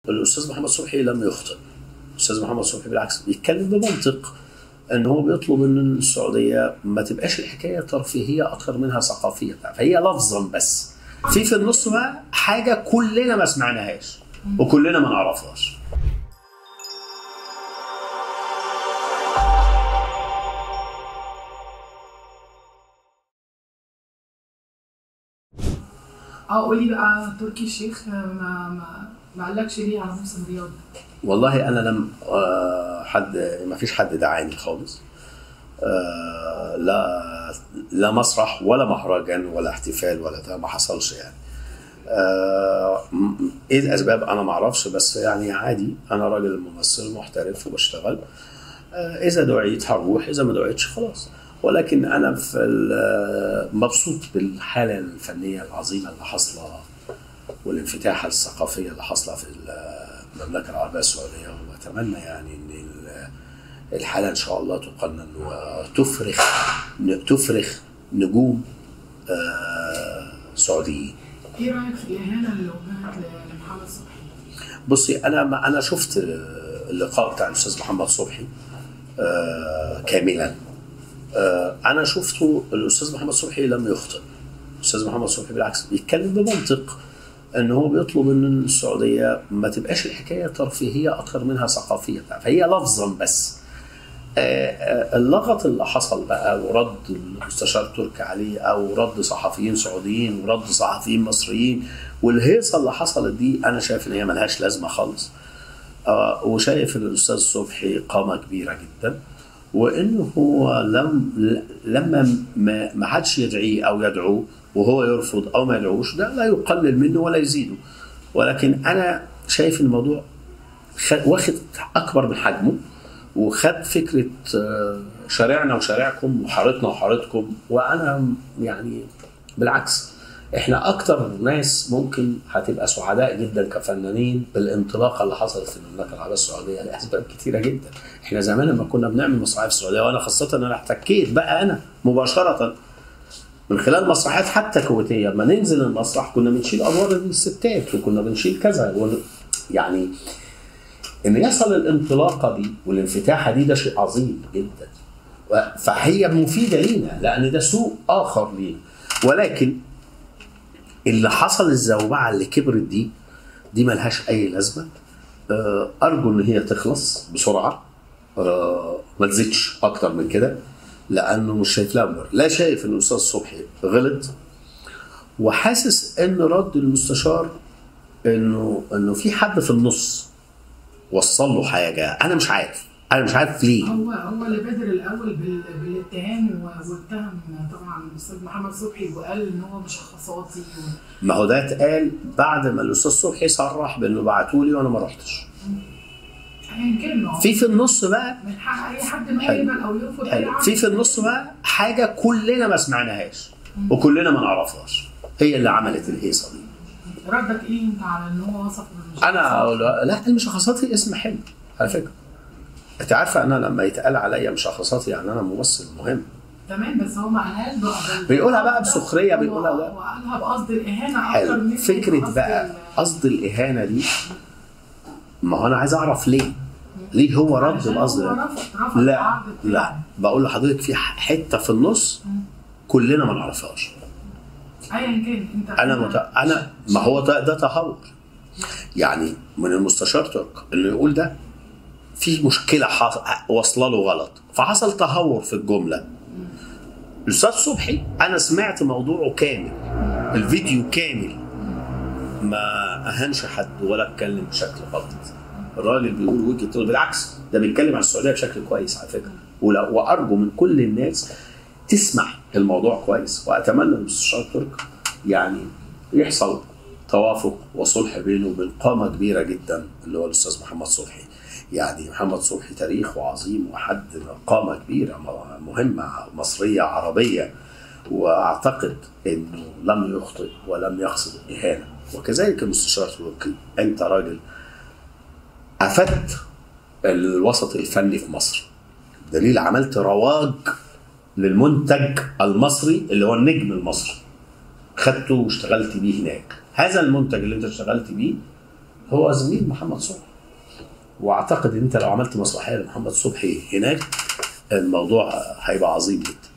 الاستاذ محمد صبحي لم يخطئ الاستاذ محمد صبحي بالعكس بيتكلم بمنطق ان هو بيطلب ان السعوديه ما تبقاش الحكايه ترفيهيه اكتر منها ثقافيه فهي لفظا بس في في النص بقى حاجه كلنا ما سمعناهاش وكلنا ما نعرفهاش اه قولي بقى تركي الشيخ ما ما ما قالكش ليه على موسم رياض والله انا لم آه، حد ما فيش حد دعاني خالص آه، لا لا مسرح ولا مهرجان ولا احتفال ولا ده ما حصلش يعني آه، م- ايه الاسباب انا ما اعرفش بس يعني عادي انا راجل ممثل محترف وبشتغل آه، اذا دعيت هروح اذا ما دعيتش خلاص ولكن انا في ال- مبسوط بالحاله الفنيه العظيمه اللي حاصله والانفتاح الثقافيه اللي حاصله في المملكه العربيه السعوديه واتمنى يعني ان ال- الحاله ان شاء الله تقنن وتفرخ تفرخ نجوم آه، سعوديين ايه رايك في الاهانه اللي وجهت ل- لمحمد صبحي؟ بصي انا ما انا شفت اللقاء بتاع الاستاذ محمد صبحي آه كاملا آه انا شفته الاستاذ محمد صبحي لم يخطئ الاستاذ محمد صبحي بالعكس بيتكلم بمنطق ان هو بيطلب ان السعوديه ما تبقاش الحكايه ترفيهيه اكتر منها ثقافيه فهي لفظا بس آه، آه، اللغط اللي حصل بقى ورد المستشار تركي عليه او رد صحفيين سعوديين ورد صحفيين مصريين والهيصه اللي حصلت دي انا شايف ان هي ملهاش لازمه خالص آه، وشايف ان الاستاذ صبحي قامه كبيره جدا وانه هو لم لما ما ما حدش يدعيه او يدعوه وهو يرفض او ما يدعوش ده لا يقلل منه ولا يزيده ولكن انا شايف الموضوع خ- واخد اكبر من حجمه وخد فكره آه، شارعنا وشارعكم وحارتنا وحارتكم وانا يعني بالعكس احنا اكتر ناس ممكن هتبقى سعداء جدا كفنانين بالانطلاقه اللي حصلت في المملكه العربيه السعوديه لاسباب كتيره جدا احنا زمان لما كنا بنعمل مسرحيه في السعوديه وانا خاصه انا احتكيت بقى انا مباشره من خلال مسرحيات حتى كويتيه لما ننزل المسرح كنا بنشيل ادوار الستات وكنا بنشيل كذا ون- يعني ان يصل الانطلاقه دي والانفتاحه دي ده شيء عظيم جدا و- فهي مفيده لينا لان ده سوق اخر لينا ولكن اللي حصل الزوبعه اللي كبرت دي دي ملهاش اي لازمه آه، ارجو ان هي تخلص بسرعه آه، ما تزيدش اكتر من كده لانه مش شايف لها مبرر لا شايف ان الاستاذ صبحي غلط وحاسس ان رد المستشار انه انه في حد في النص وصل له حاجه انا مش عارف انا مش عارف ليه هو هو اللي بادر الاول بال- بالاتهام و- واتهم طبعا الاستاذ محمد صبحي وقال ان هو مشخصاتي و- ما هو ده اتقال بعد ما الاستاذ صبحي صرح بانه بعتوا لي وانا ما رحتش ايا كان ما هو في في النص بقى من حق اي حد انه حلو. يقبل او يرفض اي حلو. عرض في في النص بقى حاجه كلنا ما سمعناهاش وكلنا ما نعرفهاش هي اللي عملت الهيصه دي ردك ايه انت على ان هو وصف بالمشخصات؟ انا أقول لا المشخصاتي اسم حلو على فكره انت عارفه انا لما يتقال عليا مشخصاتي يعني انا ممثل مهم تمام بس هو ما قالهاش بقى بال- بيقولها بقى بسخرية، هو- بيقولها هو لا. قالها بقصد الاهانه اكتر حلو من فكره بقى قصد الاهانه دي ما هو انا عايز اعرف ليه ليه هو رد عشان بقصد هو رفض رفض لا العرض لا بتاعه. بقول لحضرتك في حته في النص كلنا ما نعرفهاش ايا كان انت انا مت... انا ما هو ده, ده تهور يعني من المستشار ترك انه يقول ده في مشكله حص... واصله له غلط فحصل تهور في الجمله الاستاذ صبحي انا سمعت موضوعه كامل الفيديو كامل ما اهانش حد ولا اتكلم بشكل غلط الراجل بيقول وجهه نظر بالعكس ده بيتكلم عن السعوديه بشكل كويس على فكره ولو وارجو من كل الناس تسمع الموضوع كويس واتمنى ان المستشار ترك يعني يحصل توافق وصلح بينه وبين قامه كبيره جدا اللي هو الاستاذ محمد صبحي يعني محمد صبحي تاريخ وعظيم وحد قامه كبيره مهمه مصريه عربيه واعتقد انه لم يخطئ ولم يقصد الاهانه وكذلك المستشار تركي انت راجل افدت الوسط الفني في مصر دليل عملت رواج للمنتج المصري اللي هو النجم المصري خدته واشتغلت بيه هناك هذا المنتج اللي انت اشتغلت بيه هو زميل محمد صبحي واعتقد ان انت لو عملت مسرحيه لمحمد صبحي هناك الموضوع هيبقى عظيم جدا